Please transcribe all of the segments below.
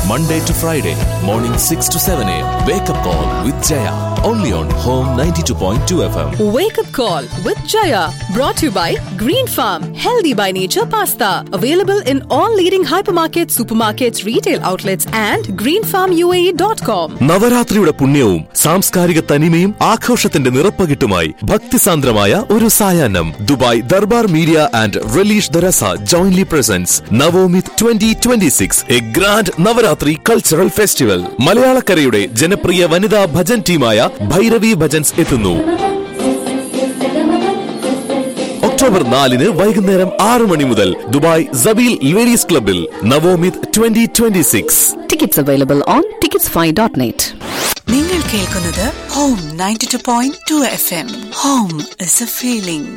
Monday to Friday, morning 6 to 7 a.m. Wake up call with Jaya. Only on Home 92.2 FM. Wake up call with Jaya. Brought to you by Green Farm. Healthy by nature pasta. Available in all leading hypermarkets, supermarkets, retail outlets, and greenfarmuae.com. നവരാത്രിയുടെ പുണ്യവും സാംസ്കാരിക തനിമയും ആഘോഷത്തിന്റെ നിറപ്പകിട്ടുമായി ഭക്തിസാന്ദ്രമായ ഒരു സായാഹ്നം Dubai Darbar media and relish ദരസ jointly presents Navomith twenty twenty six A grand Navaratri cultural festival മലയാളക്കരയുടെ ജനപ്രിയ വനിതാ ഭജൻ ടീമായ ഭൈരവി ഭജൻസ് എത്തുന്നു ഒക്ടോബർ നാലിന് വൈകുന്നേരം ആറ് മണി മുതൽ ദുബായ് സബീൽ ലേഡീസ് ക്ലബിൽ Navomith twenty twenty six Tickets available on ticketsfy.net. നിങ്ങൾ കേൾക്കുന്നത് home ninety two point two F M home is a feeling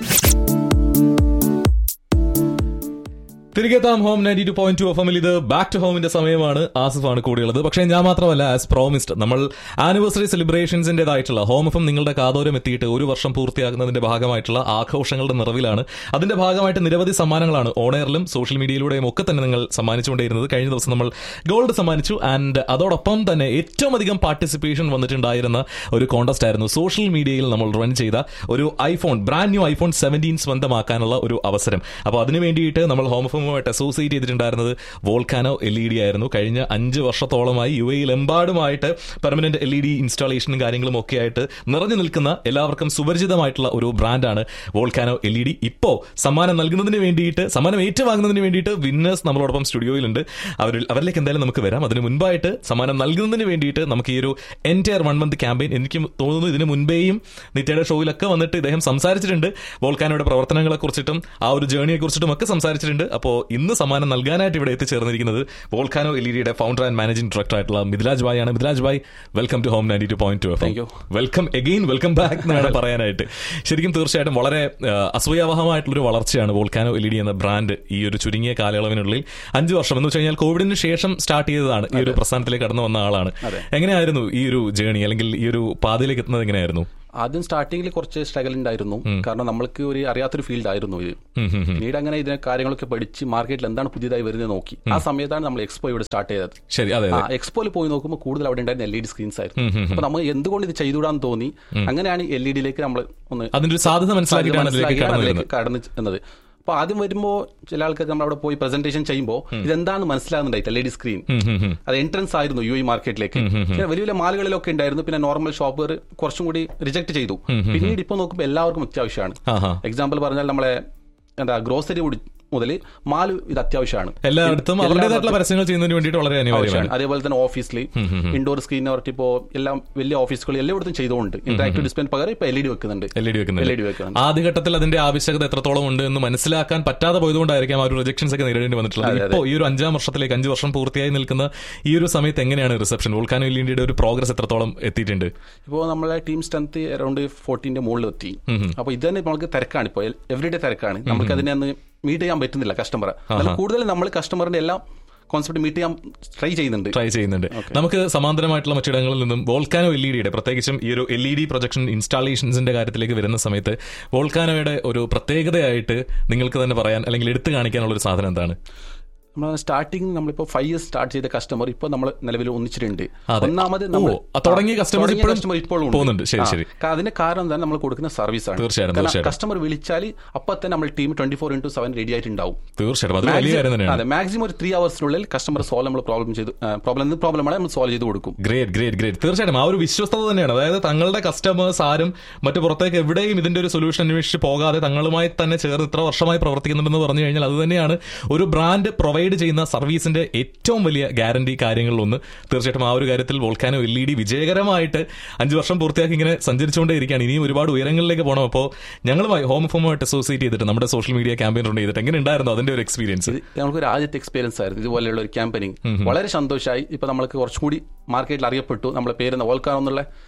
തിരികെ താം home ninety two point two F എമ്മിൽ ഇത് ബാക്ക് ടു ഹോമിന്റെ സമയമാണ് ആസിഫാണ് കൂടിയുള്ളത് പക്ഷേ ഞാൻ മാത്രമല്ല ആസ് പ്രോമിസ്ഡ് നമ്മൾ ആനിവേഴ്സറി സെലിബ്രേഷൻസിന്റേതായിട്ടുള്ള ഹോം എഫ് നിങ്ങളുടെ കാതോരം എത്തിയിട്ട് ഒരു വർഷം പൂർത്തിയാക്കുന്നതിന്റെ ഭാഗമായിട്ടുള്ള ആഘോഷങ്ങളുടെ നിറവിലാണ് അതിന്റെ ഭാഗമായിട്ട് നിരവധി സമ്മാനങ്ങളാണ് ഓണയറിലും സോഷ്യൽ മീഡിയയിലൂടെയും ഒക്കെ തന്നെ നിങ്ങൾ സമ്മാനിച്ചുകൊണ്ടേയിരുന്നത് കഴിഞ്ഞ ദിവസം നമ്മൾ ഗോൾഡ് സമ്മാനിച്ചു ആൻഡ് അതോടൊപ്പം തന്നെ ഏറ്റവും അധികം പാർട്ടിസിപ്പേഷൻ വന്നിട്ടുണ്ടായിരുന്ന ഒരു കോൺടെസ്റ്റ് ആയിരുന്നു സോഷ്യൽ മീഡിയയിൽ നമ്മൾ റൺ ചെയ്ത ഒരു iPhone brand new iPhone seventeen സ്വന്തമാക്കാനുള്ള ഒരു അവസരം അപ്പോൾ അതിനു വേണ്ടിയിട്ട് നമ്മൾ ഹോം എഫുമായിട്ട് അസോസിയേറ്റ് ചെയ്തിട്ടുണ്ടായിരുന്നത് വോൾക്കാനോ എൽ ഇ ഡി ആയിരുന്നു കഴിഞ്ഞ അഞ്ച് വർഷത്തോളമായി യു എയിൽ എമ്പാടുമായിട്ട് പെർമനന്റ് എൽ ഇ ഡി ഇൻസ്റ്റാളേഷനും കാര്യങ്ങളും ഒക്കെ ആയിട്ട് നിറഞ്ഞു നിൽക്കുന്ന എല്ലാവർക്കും സുപരിചിതമായിട്ടുള്ള ഒരു ബ്രാൻഡാണ് വോൾക്കാനോ എൽ ഇ ഡി ഇപ്പോൾ സമ്മാനം നൽകുന്നതിന് വേണ്ടിയിട്ട് സമ്മാനം ഏറ്റുവാങ്ങുന്നതിന് വേണ്ടിയിട്ട് വിന്നേഴ്സ് നമ്മളോടൊപ്പം സ്റ്റുഡിയോയിലുണ്ട് അവരിൽ അവരിലേക്ക് എന്തായാലും നമുക്ക് വരാം അതിന് മുൻപായിട്ട് സമ്മാനം നൽകുന്നതിന് വേണ്ടിയിട്ട് നമുക്ക് ഈ ഒരു എൻറ്റയർ വൺ മന്ത് ക്യാമ്പയിൻ എനിക്ക് തോന്നുന്നു ഇതിന് മുൻപേയും നിത്യയുടെ ഷോയിലൊക്കെ വന്നിട്ട് ഇദ്ദേഹം സംസാരിച്ചിട്ടുണ്ട് വോൾക്കാനോയുടെ പ്രവർത്തനങ്ങളെ കുറിച്ചിട്ടും ആ ഒരു ജേണിയെ കുറിച്ചിട്ടും ഒക്കെ സംസാരിച്ചിട്ടുണ്ട് അപ്പോൾ ഇന്ന് സമ്മാനം നൽകാനായിട്ട് ഇവിടെ എത്തിച്ചേർന്നിരിക്കുന്നത് വോൾക്കാനോ എൽ ഇ ഡിയുടെ ഫൗണ്ടർ ആൻഡ് മാനേജിംഗ് ഡയറക്ടർ ആയിട്ടുള്ള മിഥിലാജ് ഭായ് ആണ് Mithilaj bhai welcome to home ninety two point two welcome again welcome back എന്ന് വേണം പറയാനായിട്ട് ശരിക്കും തീർച്ചയായിട്ടും വളരെ ആ, അസൂയാവഹമായിട്ടുള്ളൊരു വളർച്ചയാണ് വോൾക്കാനോ എൽ ഇ ഡി എന്ന ബ്രാൻഡ് ഈ ഒരു ചുരുങ്ങിയ കാലയളവിനുള്ളിൽ അഞ്ച് വർഷം എന്ന് വെച്ച് കഴിഞ്ഞാൽ കോവിഡിന് ശേഷം സ്റ്റാർട്ട് ചെയ്തതാണ് ഈ ഒരു പ്രസ്ഥാനത്തിലേക്ക് കടന്നു വന്ന ആളാണ് എങ്ങനെയായിരുന്നു ഈ ഒരു ജേണി അല്ലെങ്കിൽ ഈ ഒരു പാതയിലേക്ക് എത്തുന്നത് എങ്ങനെയായിരുന്നു ആദ്യം സ്റ്റാർട്ടിങ്ങിൽ കുറച്ച് സ്ട്രഗൽ ഉണ്ടായിരുന്നു കാരണം നമ്മൾക്ക് ഒരു അറിയാത്തൊരു ഫീൽഡ് ആയിരുന്നു ഇത് പിന്നീട് അങ്ങനെ ഇതിനെ കാര്യങ്ങളൊക്കെ പഠിച്ച് മാർക്കറ്റിൽ എന്താണ് പുതിയതായി വരുന്നത് നോക്കി ആ സമയത്താണ് നമ്മൾ എക്സ്പോ ഇവിടെ സ്റ്റാർട്ട് ചെയ്തത് ശരി അതെ ആ അതെ എക്സ്പോയിൽ പോയി നോക്കുമ്പോൾ കൂടുതൽ അവിടെ ഉണ്ടായിരുന്ന എൽ ഇ ഡി സ്ക്രീൻസ് ആയിരുന്നു അപ്പൊ നമ്മൾ എന്തുകൊണ്ട് ഇത് ചെയ്തുകൂടാന്ന് തോന്നി അങ്ങനെയാണ് എൽ ഇ ഡിയിലേക്ക് നമ്മൾ ഒന്ന് അതിന്റെ ഒരു സാധ്യത മനസ്സിലാക്കിയിട്ടാണ് അതിലേക്ക് മനസ്സിലാക്കിയാണ് കടന്നു അതിലേക്ക് കടന്നു എന്നത് അപ്പൊ ആദ്യം വരുമ്പോൾ ചില ആൾക്കാർ നമ്മൾ അവിടെ പോയി പ്രസന്റേഷൻ ചെയ്യുമ്പോൾ ഇതെന്താണെന്ന് മനസ്സിലാകുന്നുണ്ടായി എൽ ഇ ഡി സ്ക്രീൻ അത് എൻട്രൻസ് ആയിരുന്നു യു ഐ മാർക്കറ്റിലേക്ക് പിന്നെ വലിയ വലിയ മാളുകളിലൊക്കെ ഉണ്ടായിരുന്നു പിന്നെ നോർമൽ ഷോപ്പുകൾ കുറച്ചും കൂടി റിജക്ട് ചെയ്തു പിന്നീട് ഇപ്പോൾ നോക്കുമ്പോൾ എല്ലാവർക്കും അത്യാവശ്യമാണ് ആഹാ. എക്സാമ്പിൾ പറഞ്ഞാൽ നമ്മളെ എന്താ ഗ്രോസറി മുതൽ മാല് ഇത് അത്യാവശ്യമാണ് എല്ലായിടത്തും അവരുടേതായിട്ടുള്ള പരസ്യങ്ങൾ ചെയ്യുന്നതിന് വേണ്ടിയിട്ട് വളരെ അനിവാര്യമാണ് ആവശ്യമാണ് അതേപോലെ തന്നെ ഓഫീസിൽ ഇൻഡോർ സ്ക്രീൻ പറഞ്ഞിട്ട് ഇപ്പോ എല്ലാം വലിയ ഓഫീസുകൾ എല്ലായിടത്തും ചെയ്തുകൊണ്ട് ഇന്ററാക്ടീവ് ഡിസ്പ്ലേ പകരം ഇപ്പൊ എൽ ഇ ഡി വെക്കുന്നുണ്ട് L E D L E D വെക്കുന്നുണ്ട് വെക്കുന്നുണ്ട് ആദ്യഘട്ടത്തിൽ അതിന്റെ ആവശ്യകത എത്രത്തോളം ഉണ്ട് എന്ന് മനസ്സിലാക്കാൻ പറ്റാതെ പോയതുകൊണ്ടായിരിക്കാം ആ ഒരു റിജക്ഷൻസ് ഒക്കെ നേരിടേണ്ടി വന്നിട്ടുള്ളത് ഇപ്പോൾ ഈ ഒരു അഞ്ചാം വർഷത്തിലേക്ക് അഞ്ച് വർഷം പൂർത്തിയായി നിൽക്കുന്ന ഈ ഒരു സമയത്ത് എങ്ങനെയാണ് റിസപ്ഷൻ വോൾക്കാനോ എൽ ഇന്ത്യയുടെ ഒരു പ്രോഗ്രസ് എത്രത്തോളം എത്തിയിട്ടുണ്ട് ഇപ്പോൾ നമ്മളെ ടീം സ്ട്രെങ്ത് അറൌണ്ട് ഫോർട്ടീന്റെ മുകളിൽ എത്തി അപ്പൊ ഇത് തന്നെ നമുക്ക് തിരക്കാണ് ഇപ്പോൾ എവറിഡേ തിരക്കാണ് നമുക്ക് അതിനെ ഒന്ന് മീറ്റ് ചെയ്യാൻ പറ്റുന്നില്ല കസ്റ്റമറെ കൂടുതൽ നമ്മൾ കസ്റ്റമറിന്റെ എല്ലാം കോൺസെപ്റ്റ് മീറ്റ് ചെയ്യാൻ ട്രൈ ചെയ്യുന്നുണ്ട് ട്രൈ ചെയ്യുന്നുണ്ട് നമുക്ക് സമാന്തരമായിട്ടുള്ള മറ്റിടങ്ങളിൽ നിന്നും വോൾക്കാനോ എൽ ഇ ഡിയുടെ പ്രത്യേകിച്ചും ഈ ഒരു എൽ ഇ ഡി പ്രൊജക്ഷൻ ഇൻസ്റ്റാളേഷൻസിന്റെ കാര്യത്തിലേക്ക് വരുന്ന സമയത്ത് വോൾക്കാനോയുടെ ഒരു പ്രത്യേകതയായിട്ട് നിങ്ങൾക്ക് തന്നെ പറയാൻ അല്ലെങ്കിൽ എടുത്തു കാണിക്കാനുള്ള ഒരു സാധനം എന്താണ് നമ്മൾ സ്റ്റാർട്ടിങ് നമ്മളിപ്പോ ഫൈവ് ഇയേഴ്സ് സ്റ്റാർട്ട് ചെയ്ത കസ്റ്റമർ ഇപ്പൊ നമ്മൾ നിലവിൽ ഒന്നിച്ചിട്ടുണ്ട് അതെ. ഒന്നാമത് ഓ, നമ്മൾ ആ തുടങ്ങിയ customers തുടങ്ങിയ ഇപ്പോഴും customer ഇപ്പോഴും ഉണ്ട്. പോകുന്നുണ്ട്. ശരി, ആ. ശരി. കാ- അതിന്റെ കാരണം എന്താണ് നമ്മൾ കൊടുക്കുന്ന സർവീസ് ആണ് തീർച്ചയായും, കാരണം തീർച്ചയായും. കസ്റ്റമർ വിളിച്ചാൽ അപ്പൊ തന്നെ നമ്മൾ team twenty four into seven ready ആയിട്ടുണ്ടാവും തീർച്ചയായിട്ടും അത് വലിയ കാര്യം തന്നെയാണ് അതെ മാക്സിമം ഒരു ത്രീ അവേഴ്സിനുള്ളിൽ കസ്റ്റമർ സോൾവ് നമ്മൾ പ്രോബ്ലം ചെയ്ത് പ്രോബ്ലം എന്ത് പ്രോബ്ലമാണ് നമ്മൾ സോൾവ് ചെയ്ത് കൊടുക്കും ഗ്രേറ്റ് ഗ്രേറ്റ് ഗ്രേറ്റ് തീർച്ചയായിട്ടും ആ ഒരു വിശ്വസ്തത തന്നെയാണ് അതായത് തങ്ങളുടെ കസ്റ്റമേഴ്സ് ആരും മറ്റു പുറത്തേക്ക് എവിടെയും ഇതിന്റെ ഒരു സൊല്യൂഷൻ അന്വേഷിച്ച് പോകാതെ തങ്ങളുമായി തന്നെ ചേർന്ന് ഇത്ര വർഷമായി പ്രവർത്തിക്കുന്നുണ്ടെന്ന് പറഞ്ഞു കഴിഞ്ഞാൽ അത് തന്നെയാണ് ഒരു ബ്രാൻഡ് പ്രൊവൈഡ് ചെയ്യുന്ന സർവീസിന്റെ ഏറ്റവും വലിയ ഗ്യാരണ്ടി കാര്യങ്ങളിലൊന്ന് തീർച്ചയായിട്ടും ആ ഒരു കാര്യത്തിൽ വോൾക്കാനോ എൽ ഇ ഡി വിജയകരമായിട്ട് അഞ്ച് വർഷം പൂർത്തിയാക്കി ഇങ്ങനെ സഞ്ചരിച്ചുകൊണ്ടേ ഇരിക്കുകയാണ് ഇനിയും ഒരുപാട് ഉയരങ്ങളിലേക്ക് പോകണം അപ്പോൾ ഞങ്ങളുമായി ഹോം ഫോമുമായിട്ട് അസോസിയേറ്റ് ചെയ്തിട്ട് നമ്മുടെ സോഷ്യൽ മീഡിയ ക്യാമ്പയിൻ റൺ ചെയ്തിട്ട് എങ്ങനെ ഉണ്ടായിരുന്നു അതിന്റെ ഒരു എക്സ്പീരിയൻസ് ഇത് നമുക്കൊരു ആദ്യത്തെ എക്സ്പീരിയൻസ് ആയിരുന്നു ഇതുപോലെയുള്ള ഒരു ക്യാമ്പയിനിങ് വളരെ സന്തോഷമായി ഇപ്പൊ നമ്മൾക്ക് കുറച്ചുകൂടി മാർക്കറ്റിൽ അറിയപ്പെട്ടു നമ്മളെ പേര് വോൾക്കാനോ എന്നുള്ള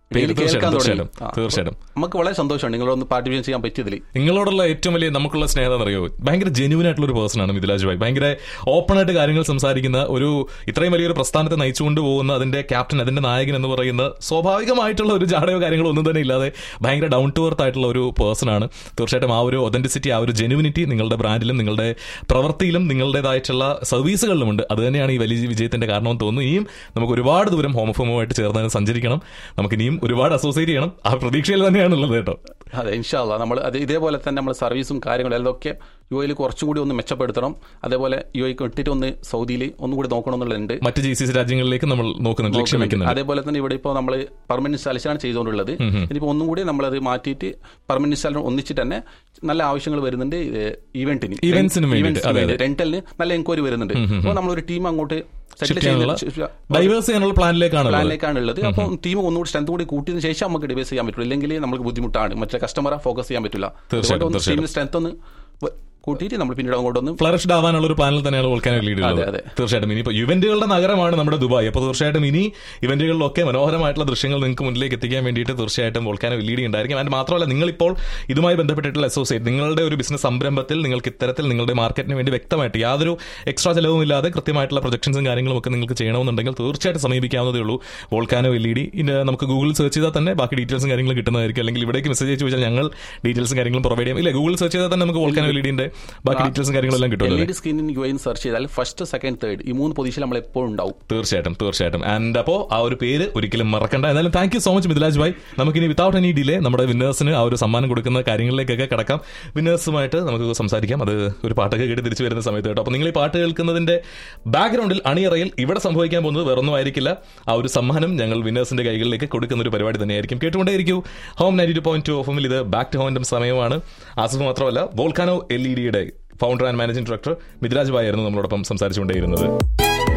പേര് കേൾക്കാൻ തീർച്ചയായിട്ടും, തുടങ്ങി. തീർച്ചയായിട്ടും, ആ. തീർച്ചയായിട്ടും. നമുക്ക് വളരെ സന്തോഷമാണ് നിങ്ങളൊന്ന് പാർട്ടിസിപ്പേറ്റ് ചെയ്യാൻ പറ്റിയതിൽ നിങ്ങളോടുള്ള ഏറ്റവും വലിയ നമുക്കുള്ള സ്നേഹം എന്നറിയോ ഭയങ്കര ജെന്യൂൻ ആയിട്ടുള്ള ഒരു പേഴ്സൺ ആണ് മിഥിലാജ് ഭായ് ഭയങ്കര ഓപ്പൺ ആയിട്ട് കാര്യങ്ങൾ സംസാരിക്കുന്ന ഒരു ഇത്രയും വലിയൊരു പ്രസ്ഥാനത്തെ നയിച്ചുകൊണ്ട് പോകുന്ന അതിന്റെ ക്യാപ്റ്റൻ അതിന്റെ നായകൻ എന്ന് പറയുന്ന സ്വാഭാവികമായിട്ടുള്ള ഒരു ജാടയോ കാര്യങ്ങളോ ഒന്നും തന്നെ ഇല്ലാതെ ഭയങ്കര ഡൗൺ ടു എർത്ത് ആയിട്ടുള്ള ഒരു പേഴ്സൺ ആണ് തീർച്ചയായിട്ടും ആ ഒരു ഒതന്റിസിറ്റി ആ ഒരു ജെന്യൂനിറ്റി നിങ്ങളുടെ ബ്രാൻഡിലും നിങ്ങളുടെ പ്രവൃത്തിയിലും നിങ്ങളുടേതായിട്ടുള്ള സർവീസുകളിലുമുണ്ട് അത് തന്നെയാണ് ഈ വലിയ വിജയത്തിന്റെ കാരണമെന്ന് തോന്നുന്നു ഇനിയും നമുക്ക് ഒരുപാട് ദൂരം ഹോമഫോമുമായിട്ട് ചേർന്ന് സഞ്ചരിക്കണം നമുക്ക് ഇനിയും ഒരുപാട് അസോസിയേറ്റ് ചെയ്യണം ആ പ്രതീക്ഷയിൽ തന്നെയാണുള്ളത് കേട്ടോ അതെ ഇൻഷാല്ല നമ്മൾ അത് ഇതേപോലെ തന്നെ നമ്മൾ സർവീസും കാര്യങ്ങളും അതൊക്കെ യു എയിൽ കുറച്ചും കൂടി ഒന്ന് മെച്ചപ്പെടുത്തണം അതേപോലെ യു എക്ക് വിട്ടിട്ട് ഒന്ന് സൗദിയിൽ ഒന്നും കൂടി നോക്കണം എന്നുള്ളതുണ്ട് മറ്റ് ജി സി സി രാജ്യങ്ങളിലേക്ക് നമ്മൾ നോക്കുന്നുണ്ട് ലക്ഷ്യം വെക്കുന്നുണ്ട് അതേപോലെ തന്നെ ഇവിടെ ഇപ്പോൾ നമ്മൾ പെർമനന്റ് ഇൻസ്റ്റാളേഷനാണ് ചെയ്തുകൊണ്ടുള്ളത് ഇനിയിപ്പോൾ ഒന്നും കൂടി നമ്മളത് മാറ്റിയിട്ട് പെർമനന്റ് ഇൻസ്റ്റാളേഷൻ ഒന്നിച്ചിട്ട് തന്നെ നല്ല ആവശ്യങ്ങൾ വരുന്നുണ്ട് ഈവെന്റിന് Eventsന് വേണ്ടിയിട്ട്, അതെ, അതെ. റെന്റലിന് നല്ല എൻക്വയറി വരുന്നുണ്ട് അപ്പോൾ നമ്മളൊരു ടീം അങ്ങോട്ട് ഷിഫ്റ്റ് ചെയ്യാനുള്ള ഡൈവേഴ്സ് ചെയ്യാനുള്ള പ്ലാനിലേക്കാണ് പ്ലാനിലേക്കാണ് ഉള്ളത് അപ്പം ടീം ഒന്നുകൂടി സ്ട്രെങ്ത് കൂടി കൂട്ടിയതിനു ശേഷം നമുക്ക് ഡിവൈസ് ചെയ്യാൻ പറ്റുള്ളൂ ഇല്ലെങ്കിൽ നമുക്ക് ബുദ്ധിമുട്ടാണ് മറ്റേ കസ്റ്റമറെ ഫോക്കസ് ചെയ്യാൻ പറ്റില്ല തീർച്ചയായിട്ടും, അതുകൊണ്ട് തീർച്ചയായിട്ടും. ടീമിന് സ്ട്രെങ്ത് ഒന്ന് വ- കൂട്ടിയിട്ട് നമ്മൾ പിന്നീട് അങ്ങോട്ടൊന്ന് ഫ്ലറിഷ്ഡ് ആവാനുള്ള ഒരു പ്ലാനിൽ തന്നെയാണ് വോൾക്കാനോ ലീഡ് അതെ, ചെയ്യുന്നത് അതെ. തീർച്ചയായിട്ടും ഇനിയിപ്പോൾ ഇവന്റുകളുടെ നഗരമാണ് നമ്മുടെ ദുബായ് അപ്പോൾ തീർച്ചയായിട്ടും ഇനി ഇവന്റുകളിലൊക്കെ മനോഹരമായിട്ടുള്ള ദൃശ്യങ്ങൾ നിങ്ങൾക്ക് മുന്നിലേക്ക് എത്തിക്കാൻ വേണ്ടിയിട്ട് തീർച്ചയായിട്ടും വോൾക്കാനോ ലീഡ് ഉണ്ടായിരിക്കും അതിന് മാത്രമല്ല നിങ്ങളിപ്പോൾ ഇതുമായി ബന്ധപ്പെട്ടിട്ടുള്ള അസോസിയേറ്റ് നിങ്ങളുടെ ഒരു ബിസിനസ് സംരംഭത്തിൽ നിങ്ങൾക്ക് ഇത്തരത്തിൽ നിങ്ങളുടെ മാർക്കറ്റിന് വേണ്ടി വ്യക്തമായിട്ട് യാതൊരു എക്സ്ട്രാ ചെലവും ഇല്ലാതെ കൃത്യമായിട്ടുള്ള പ്രൊജക്ഷൻസും കാര്യങ്ങളും ഒക്കെ നിങ്ങൾക്ക് ചെയ്യണമെന്നുണ്ടെങ്കിൽ തീർച്ചയായിട്ടും സമീപിക്കാവുന്നതേ ഉള്ളൂ വോൾക്കാനോ എൽ ഇ ഡി നമുക്ക് ഗൂഗിൾ സെർച്ച് ചെയ്താൽ തന്നെ ബാക്കി ഡീറ്റെയിൽസും കാര്യങ്ങളും കിട്ടുന്നതായിരിക്കും അല്ലെങ്കിൽ ഇവിടേക്ക് മെസ്സേജ് അയച്ചു വെച്ചാൽ ഞങ്ങൾ ഡീറ്റെയിൽസും കാര്യങ്ങളും പ്രൊവൈഡ് ചെയ്യും ഇല്ല ഗൂഗിൾ സെർച്ച് ചെയ്താൽ തന്നെ നമുക്ക് വോൾക്കാനോ എൽ ഇ ഡിന്റെ ബാക്കി ഡീറ്റെയിൽസും കാര്യങ്ങളും എല്ലാം എൽ കിട്ടുമല്ലോ ഇ ഡി സ്ക്രീനിൽ യു എൻ സെർച്ച് ചെയ്താൽ ഫസ്റ്റ് സെക്കൻഡ് തേർഡ് ഈ മൂന്ന് പൊസിഷൻ നമ്മൾ എപ്പോഴും ഉണ്ടാവും തീർച്ചയായിട്ടും തീർച്ചയായിട്ടും ആൻഡ് അപ്പോൾ ആ ഒരു പേര് ഒരിക്കലും മറക്കണ്ട എന്നാലും thank you so much Mithilaj bhai നമുക്കിനി വിതൗട്ട് എനി ഡിലേ നമ്മുടെ വിന്നേഴ്സിന് ആ ഒരു സമ്മാനം കൊടുക്കുന്ന കാര്യങ്ങളിലേക്കൊക്കെ കിടക്കാം വിന്നേഴ്സുമായിട്ട് നമുക്ക് സംസാരിക്കാം അത് ഒരു പാട്ടൊക്കെ കേട്ട് തിരിച്ചു വരുന്ന സമയത്ത് കേട്ടോ അപ്പോൾ നിങ്ങൾ ഈ പാട്ട് കേൾക്കുന്നതിന്റെ ബാക്ക്ഗ്രൗണ്ടിൽ അണിയറയിൽ ഇവിടെ സംഭവിക്കാൻ പോകുന്നത് വേറൊന്നും ആയിരിക്കില്ല ആ ഒരു സമ്മാനം ഞങ്ങൾ വിന്നേഴ്സിന്റെ കൈകളിലേക്ക് കൊടുക്കുന്ന ഒരു പരിപാടി തന്നെയായിരിക്കും കേട്ടുകൊണ്ടേയിരിക്കും home ninety two point two ഓഫമിൽ ഇത് ബാക്ക് ടു ഹോമിന്റെ സമയമാണ് ആസിഫ് മാത്രമല്ല വോൾക്കാനോ എൽ ഇ ഡിയുടെ founder and managing director Mithiraj bhai ആയിരുന്നു നമ്മളോടൊപ്പം സംസാരിച്ചുകൊണ്ടേയിരുന്നത്